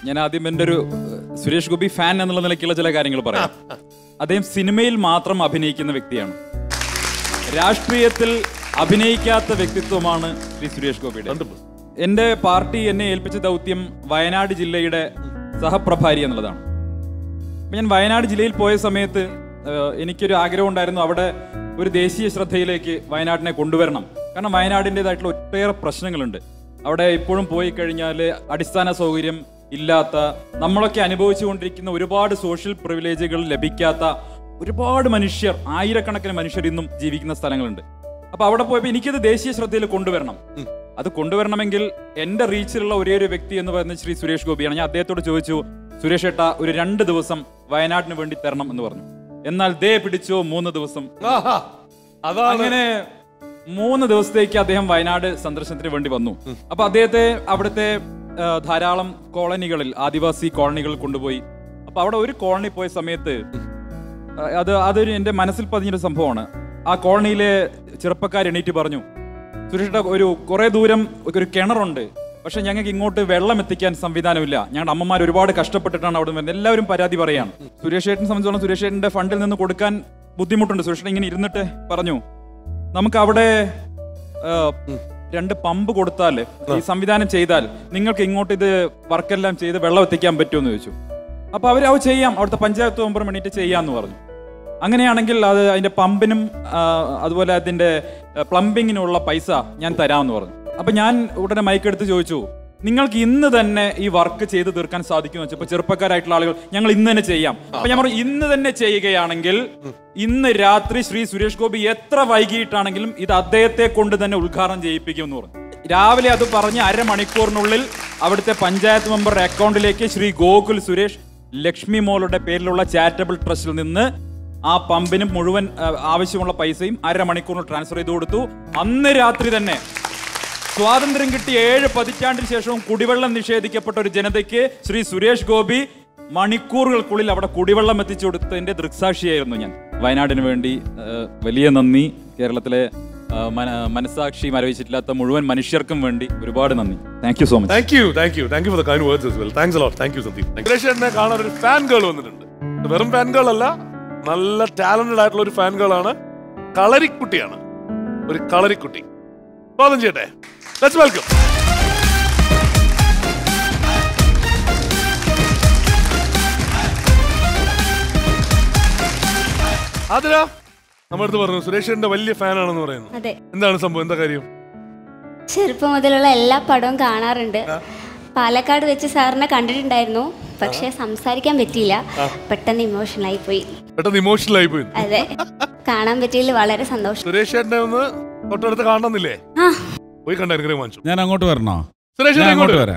ഞാൻ ആദ്യം എൻ്റെ ഒരു ഏഹ്, സുരേഷ് ഗോപി ഫാൻ എന്നുള്ള നിലയ്ക്കുള്ള ചില കാര്യങ്ങൾ പറയാം അദ്ദേഹം സിനിമയിൽ മാത്രം അഭിനയിക്കുന്ന വ്യക്തിയാണ് രാഷ്ട്രീയത്തിൽ അഭിനയിക്കാത്ത വ്യക്തിത്വമാണ് ശ്രീ സുരേഷ് ഗോപിയുടെ എന്റെ പാർട്ടി എന്നെ ഏൽപ്പിച്ച ദൗത്യം വയനാട് ജില്ലയുടെ സഹപ്രഭാരി എന്നുള്ളതാണ് അപ്പൊ ഞാൻ വയനാട് ജില്ലയിൽ പോയ സമയത്ത് ഏഹ്, എനിക്കൊരു ആഗ്രഹം ഉണ്ടായിരുന്നു അവിടെ ഒരു ദേശീയ ശ്രദ്ധയിലേക്ക് വയനാടിനെ കൊണ്ടുവരണം കാരണം വയനാടിൻ്റെതായിട്ടുള്ള ഒട്ടേറെ പ്രശ്നങ്ങളുണ്ട് അവിടെ ഇപ്പോഴും പോയി കഴിഞ്ഞാൽ അടിസ്ഥാന സൗകര്യം ഇല്ലാത്ത നമ്മളൊക്കെ അനുഭവിച്ചുകൊണ്ടിരിക്കുന്ന ഒരുപാട് സോഷ്യൽ പ്രിവിലേജുകൾ ലഭിക്കാത്ത ഒരുപാട് മനുഷ്യർ ആയിരക്കണക്കിന് മനുഷ്യർ ഇന്നും ജീവിക്കുന്ന സ്ഥലങ്ങളുണ്ട് അപ്പൊ അവിടെ പോയപ്പോൾ എനിക്കത് ദേശീയ ശ്രദ്ധയിൽ കൊണ്ടുവരണം അത് കൊണ്ടുവരണമെങ്കിൽ എന്റെ റീച്ചിലുള്ള ഒരേ ഒരു വ്യക്തി എന്ന് പറയുന്നത് ശ്രീ സുരേഷ് ഗോപിയാണ് ഞാൻ അദ്ദേഹത്തോട് ചോദിച്ചു സുരേഷ് ഏട്ട ഒരു രണ്ട് ദിവസം വയനാടിന് വേണ്ടി തരണം എന്ന് പറഞ്ഞു എന്നാൽ ദേ പിടിച്ചോ മൂന്ന് ദിവസം ആഹാ. അതാണ് അങ്ങനെ മൂന്ന് ദിവസത്തേക്ക് അദ്ദേഹം വയനാട് സന്ദർശനത്തിന് വേണ്ടി വന്നു അപ്പൊ അദ്ദേഹത്തെ അവിടുത്തെ ആ, ധാരാളം കോളനികളിൽ ആദിവാസി കോളനികളിൽ കൊണ്ടുപോയി അപ്പൊ അവിടെ ഒരു കോളനി പോയ സമയത്ത് ആ, അത് അതൊരു എന്റെ മനസ്സിൽ പതിഞ്ഞൊരു സംഭവമാണ് ആ കോളനിയിലെ ചെറുപ്പക്കാർ എണീറ്റ് പറഞ്ഞു സുരേഷ് ഒരു കുറെ ദൂരം ഒരു കിണറുണ്ട് പക്ഷെ ഞങ്ങൾക്ക് ഇങ്ങോട്ട് വെള്ളം എത്തിക്കാൻ സംവിധാനമില്ല ഞങ്ങളുടെ അമ്മമാർ ഒരുപാട് കഷ്ടപ്പെട്ടിട്ടാണ് അവിടെ വരുന്നത് എല്ലാവരും പരാതി പറയാണ് സുരേഷ് ഏട്ടനെ സംബന്ധിച്ചോളം സുരേഷ് ഏട്ടന്റെ ഫണ്ടിൽ നിന്ന് കൊടുക്കാൻ ബുദ്ധിമുട്ടുണ്ട് സുരേഷ് ഏട്ടൻ ഇങ്ങനെ ഇരുന്നിട്ട് പറഞ്ഞു നമുക്ക് അവിടെ ആ, രണ്ട് പമ്പ് കൊടുത്താൽ ഈ സംവിധാനം ചെയ്താൽ നിങ്ങൾക്ക് ഇങ്ങോട്ട് ഇത് വർക്കെല്ലാം ചെയ്ത് വെള്ളം എത്തിക്കാൻ പറ്റുമെന്ന് ചോദിച്ചു അപ്പൊ അവർ അത് ചെയ്യാം അവിടുത്തെ പഞ്ചായത്ത് മെമ്പർ വേണ്ടിയിട്ട് ചെയ്യാന്ന് പറഞ്ഞു അങ്ങനെയാണെങ്കിൽ അത് അതിന്റെ പമ്പിനും ആ, അതുപോലെ അതിന്റെ പ്ലംബിങ്ങിനുള്ള പൈസ ഞാൻ തരാമെന്ന് പറഞ്ഞു അപ്പൊ ഞാൻ ഉടനെ മൈക്കെടുത്ത് ചോദിച്ചു നിങ്ങൾക്ക് ഇന്ന് തന്നെ ഈ വർക്ക് ചെയ്ത് തീർക്കാൻ സാധിക്കുമെന്ന് വെച്ചപ്പോ ചെറുപ്പക്കാരായിട്ടുള്ള ആളുകൾ ഞങ്ങൾ ഇന്ന് തന്നെ ചെയ്യാം അപ്പൊ ഞാൻ പറഞ്ഞു ഇന്ന് തന്നെ ചെയ്യുകയാണെങ്കിൽ ഇന്ന് രാത്രി ശ്രീ സുരേഷ് ഗോപി എത്ര വൈകിട്ടാണെങ്കിലും ഇത് അദ്ദേഹത്തെ കൊണ്ട് തന്നെ ഉദ്ഘാടനം ചെയ്യിപ്പിക്കുമെന്ന് പറഞ്ഞു രാവിലെ അത് പറഞ്ഞ് അരമണിക്കൂറിനുള്ളിൽ അവിടുത്തെ പഞ്ചായത്ത് മെമ്പറുടെ അക്കൗണ്ടിലേക്ക് ശ്രീ ഗോകുൽ സുരേഷ് ലക്ഷ്മി മോളുടെ പേരിലുള്ള ചാരിറ്റബിൾ ട്രസ്റ്റിൽ നിന്ന് ആ പമ്പിന് മുഴുവൻ ആ, ആവശ്യമുള്ള പൈസയും അരമണിക്കൂറിൽ ട്രാൻസ്ഫർ ചെയ്ത് കൊടുത്തു അന്ന് രാത്രി തന്നെ സ്വാതന്ത്ര്യം കിട്ടിയ ഏഴ് പതിറ്റാണ്ടിന് ശേഷവും കുടിവെള്ളം നിഷേധിക്കപ്പെട്ട ഒരു ജനതയ്ക്ക് ശ്രീ സുരേഷ് ഗോപി മണിക്കൂറുകൾക്കുള്ളിൽ അവിടെ കുടിവെള്ളം എത്തിച്ചു കൊടുത്തതിന്റെ ദൃക്സാക്ഷിയായിരുന്നു ഞാൻ വയനാടിന് വേണ്ടി ആ, വലിയ നന്ദി കേരളത്തിലെ ആ, മന- മനസ്സാക്ഷി മരവിച്ചിട്ടില്ലാത്ത മുഴുവൻ മനുഷ്യർക്കും വേണ്ടി ഒരുപാട് നന്ദി thank you so much thank you thank you thank you for the kind words well thanks a lot thank you Sandeep Suresh ചേട്ടനെ കാണാൻ ഒരു ഫാൻ ഗേൾ വന്നിട്ടുണ്ട് ഇത് വെറും ഫാൻ ഗേൾ അല്ല നല്ല ടാലന്റഡ് ആയിട്ടുള്ള ഒരു ഫാൻ ഗേൾ ആണ് കളരിക്കുട്ടിയാണ് ഒരു കളരിക്കുട്ടി സ്വാഗതം ചെയ്യട്ടെ ലെറ്റ്സ് വെൽക്കം അതിരാ നമ്മുടെ അടുത്ത് പറഞ്ഞു സുരേഷ് ചേട്ടന്റെ വലിയ ഫാനാണെന്ന് പറയുന്നു അതെ എന്താണ് സംഭവം എന്താ കാര്യം ചെറുപ്പം മുതലുള്ള എല്ലാ പടവും കാണാറുണ്ട് പാലക്കാട് വെച്ച് സാറിനെ കണ്ടിട്ടുണ്ടായിരുന്നു പക്ഷെ സംസാരിക്കാൻ പറ്റിയില്ല പെട്ടെന്ന് ഇമോഷണൽ ആയി പോയി പെട്ടെന്ന് ഇമോഷണൽ ആയി പോയി അതെ കാണാൻ പറ്റിയതിൽ വളരെ സന്തോഷം സുരേഷ് ചേട്ടനെ ഒന്ന് തൊട്ടടുത്ത് കാണണമെന്നില്ലേ ആ പോയി കണ്ട അനുഗ്രഹം വാങ്ങിച്ചു ഞാൻ അങ്ങോട്ട് വരണോ സുരേഷ് ഞാൻ ചേട്ടൻ അങ്ങോട്ട് ഇങ്ങോട്ട് വരാം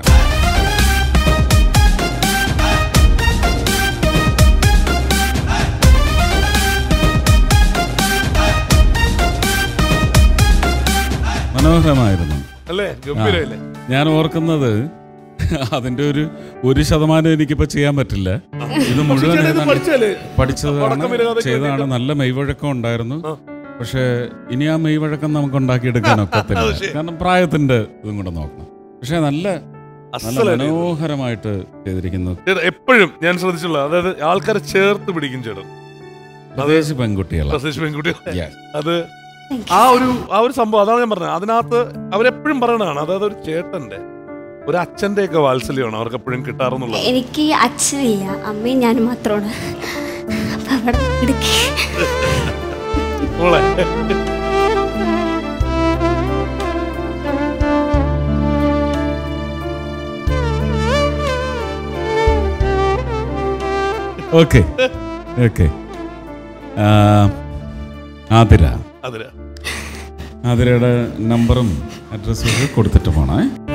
മനോഹരമായിരുന്നു അല്ലേ ഗംഭീരല്ലേ ഞാൻ ഓർക്കുന്നത് അതിന്റെ ഒരു ഒരു ശതമാനം എനിക്കിപ്പോ ചെയ്യാൻ പറ്റില്ല ഇത് മുഴുവൻ ചേട്ടൻ ഇത് ഏതാണ്ട് പഠിച്ചല്ലേ പഠിച്ചതാണ് വടക്കം വരാതെ ചെയ്തതാണ് കേട്ടിട്ട്. നല്ല മെയ്വഴക്കം ഉണ്ടായിരുന്നു ആ. പക്ഷെ ഇനി ആ മെയ്വഴക്കം നമുക്ക് ഉണ്ടാക്കിയെടുക്കാൻ ഒക്കത്തില്ല അത് ശരി. കാരണം പ്രായത്തിന്റെ ഇതും കൂടെ നോക്കണം പക്ഷെ നല്ല നല്ല അസലായിരുന്നു. മനോഹരമായിട്ട് ചെയ്തിരിക്കുന്നു ചേട്ടാ, എപ്പോഴും ഞാൻ ശ്രദ്ധിച്ചുള്ള അതായത് ആൾക്കാരെ ചേർത്ത് പിടിക്കും ചേട്ടൻ പ്രത്യേകിച്ച് പെൺകുട്ടികളെ പ്രത്യേകിച്ച് പെൺകുട്ടി Yes. അത് ആ ഒരു ആ ഒരു സംഭവം അതാണ് ഞാൻ പറഞ്ഞത് അതിനകത്ത് അവരെപ്പോഴും പറയണതാണ് അതായത് ഒരു ചേട്ടന്റെ ഒരു അച്ഛന്റെ ഒക്കെ വാത്സല്യമാണ് അവർക്ക് എപ്പോഴും കിട്ടാറെന്നുള്ളത് എനിക്ക് അച്ഛനില്ല അമ്മയും ഞാനും മാത്രമാണ് അപ്പൊ അവിടെ ഇടുക്കി മോളെ ഓക്കെ ഓക്കെ ആതിര അതിന് ആതിരയുടെ നമ്പറും അഡ്രസ്സും ഒക്കെ കൊടുത്തിട്ട് പോണേ